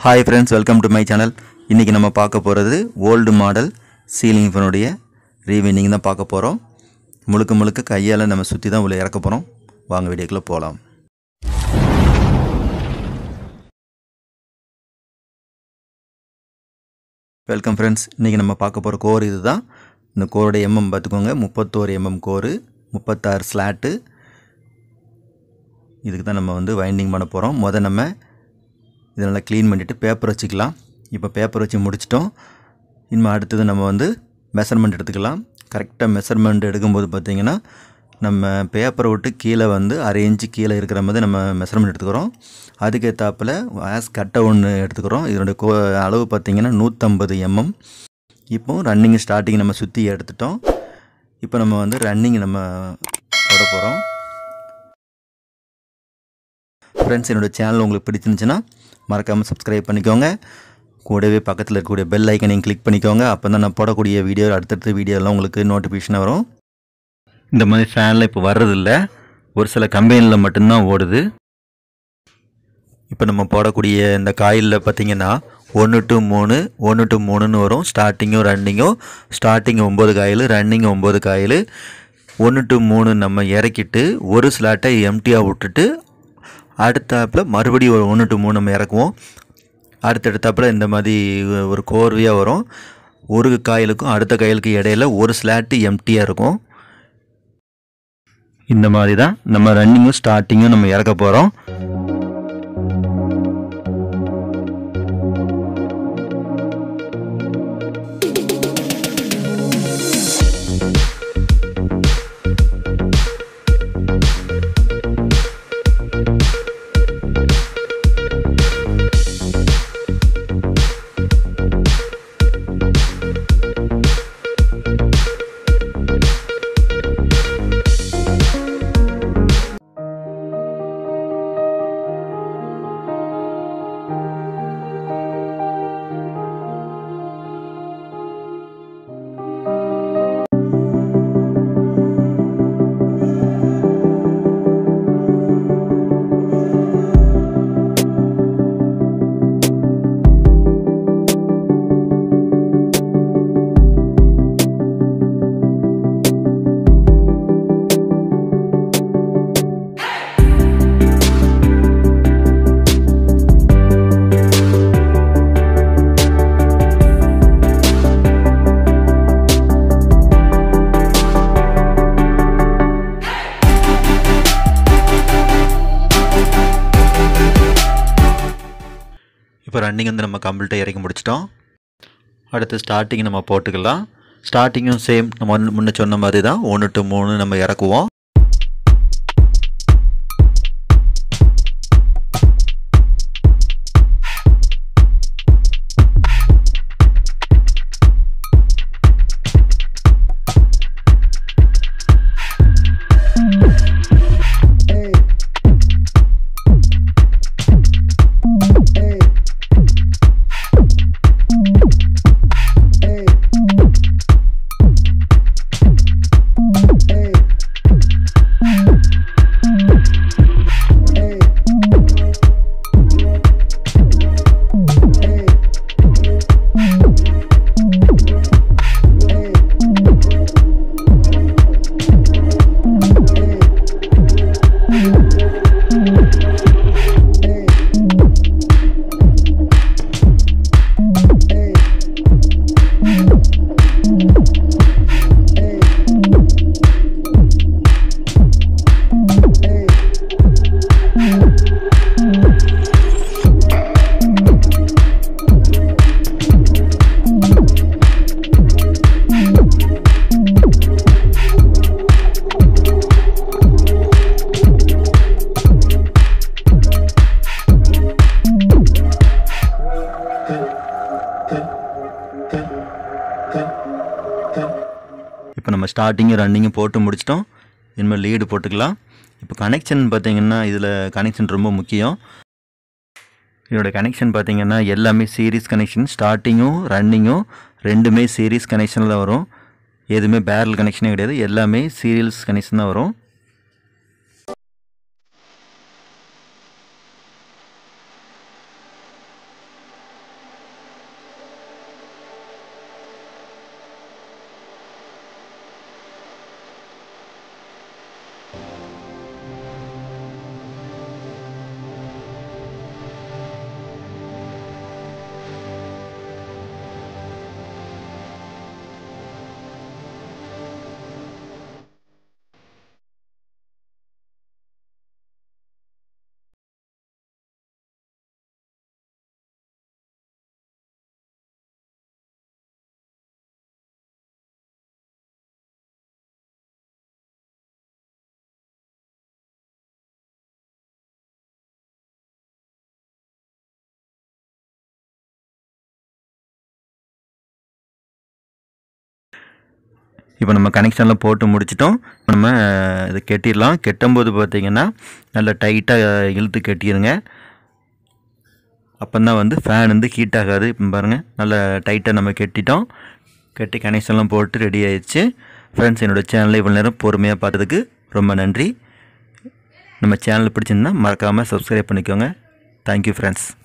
hi friends welcome to my channel இன்றைக்கி நம்ம பார்க்க போகிறது ஓல்டு மாடல் சீலிங் ஃபேனுடைய ரீவினிங் தான் பார்க்க போகிறோம் முழுக்க முழுக்க கையால் நம்ம சுற்றி தான் உள்ள இறக்க போகிறோம் வாங்க வீடியோக்குள்ளே போகலாம் வெல்கம் ஃப்ரெண்ட்ஸ் இன்றைக்கி நம்ம பார்க்க போகிற கோர் இது தான் இந்த கோரோட எம்எம் பார்த்துக்கோங்க முப்பத்தோரு எம்எம் கோரு முப்பத்தாறு ஸ்லாட்டு இதுக்கு தான் நம்ம வந்து வைண்டிங் பண்ண போகிறோம் முத நம்ம இதை நல்லா க்ளீன் பண்ணிவிட்டு பேப்பர் வச்சுக்கலாம் இப்போ பேப்பர் வச்சு முடிச்சிட்டோம் இனிமேல் அடுத்தது நம்ம வந்து மெஷர்மெண்ட் எடுத்துக்கலாம் கரெக்டாக மெஷர்மெண்ட் எடுக்கும்போது பார்த்திங்கன்னா நம்ம பேப்பரை விட்டு கீழே வந்து அரை இன்ச்சு கீழே இருக்கிற மாதிரி நம்ம மெஷர்மெண்ட் எடுத்துக்கிறோம் அதுக்கேற்றாப்பில் ஆஸ் கட்டை ஒன்று எடுத்துக்கிறோம் இதனுடைய கோ அளவு பார்த்திங்கன்னா நூற்றம்பது எம்எம் இப்போ ரன்னிங் ஸ்டார்டிங் நம்ம சுற்றி எடுத்துட்டோம் இப்போ நம்ம வந்து ரன்னிங் நம்ம போட போகிறோம் ஃப்ரெண்ட்ஸ் என்னோடய சேனல் உங்களுக்கு பிடிச்சிருந்துச்சுன்னா மறக்காமல் சப்ஸ்கிரைப் பண்ணிக்கோங்க கூடவே பக்கத்தில் இருக்கக்கூடிய பெல் ஐக்கனையும் கிளிக் பண்ணிக்கோங்க அப்போ தான் நான் போடக்கூடிய வீடியோ அடுத்தடுத்த வீடியோலாம் உங்களுக்கு நோட்டிஃபிகேஷன் வரும் இந்த மாதிரி ஃபேனில் இப்போ வர்றதில்ல ஒரு சில கம்பெனியில் மட்டும்தான் ஓடுது இப்போ நம்ம போடக்கூடிய இந்த காயிலில் பார்த்தீங்கன்னா ஒன்று டு மூணு ஒன்று டு மூணுன்னு வரும் ஸ்டார்டிங்கும் ரன்னிங்கும் ஸ்டார்டிங் ஒம்பது காயில் ரன்னிங் ஒம்பது காயில் ஒன்று டு மூணு நம்ம இறக்கிட்டு ஒரு ஸ்லாட்டை எம்டியாக விட்டுட்டு அடுத்தாப்பில் மறுபடியும் ஒரு ஒன்று டு மூணு நம்ம இறக்குவோம் அடுத்தடுத்தாப்பில் இந்த மாதிரி ஒரு கோர்வையாக வரும் ஒரு காயிலுக்கும் அடுத்த காயிலுக்கு இடையில ஒரு ஸ்லாட்டு எம்டியாக இருக்கும் இந்த மாதிரி தான் நம்ம ரன்னிங்கும் ஸ்டார்டிங்கும் நம்ம இறக்க போகிறோம் இப்போ ரன்னிங் வந்து நம்ம கம்ப்ளீட்டாக இறக்கி முடிச்சிட்டோம் அடுத்து ஸ்டார்டிங் நம்ம போட்டுக்கலாம் ஸ்டார்டிங்கும் சேம் நம்ம முன்ன- முன்ன சொன்ன மாதிரி தான் ஒன்று டு மூணு நம்ம இறக்குவோம் இப்போ நம்ம ஸ்டார்டிங்கும் ரன்னிங்கும் போட்டு முடிச்சிட்டோம் இனிமேல் லீடு போட்டுக்கலாம் இப்போ கனெக்ஷன் பார்த்தீங்கன்னா இதில் கனெக்ஷன் ரொம்ப முக்கியம் இதோட கனெக்ஷன் பார்த்தீங்கன்னா எல்லாமே சீரிஸ் கனெக்ஷன் ஸ்டார்டிங்கும் ரன்னிங்கும் ரெண்டுமே சீரிஸ் கனெக்ஷனில் தான் வரும் எதுவுமே பேரல் கனெக்ஷனே கிடையாது எல்லாமே சீரியல்ஸ் கனெக்ஷன் தான் வரும் இப்போ நம்ம கனெக்ஷன்லாம் போட்டு முடிச்சிட்டோம் இப்ப நம்ம இதை கெட்டிடலாம் கெட்டும்போது பார்த்தீங்கன்னா நல்லா டைட்டாக இழுத்து கெட்டிடுங்க அப்போ தான் வந்து ஃபேன் வந்து ஹீட் ஆகாது இப்போ பாருங்கள் நல்லா டைட்டாக நம்ம கெட்டிட்டோம் கெட்டி கனெக்ஷன்லாம் போட்டு ரெடி ஆயிடுச்சு ஃப்ரெண்ட்ஸ் என்னோடய சேனலை இவ்வளோ நேரம் பொறுமையாக பார்த்ததுக்கு ரொம்ப நன்றி நம்ம சேனல் பிடிச்சிருந்தா மறக்காமல் சப்ஸ்கிரைப் பண்ணிக்கோங்க தேங்க்யூ ஃப்ரெண்ட்ஸ்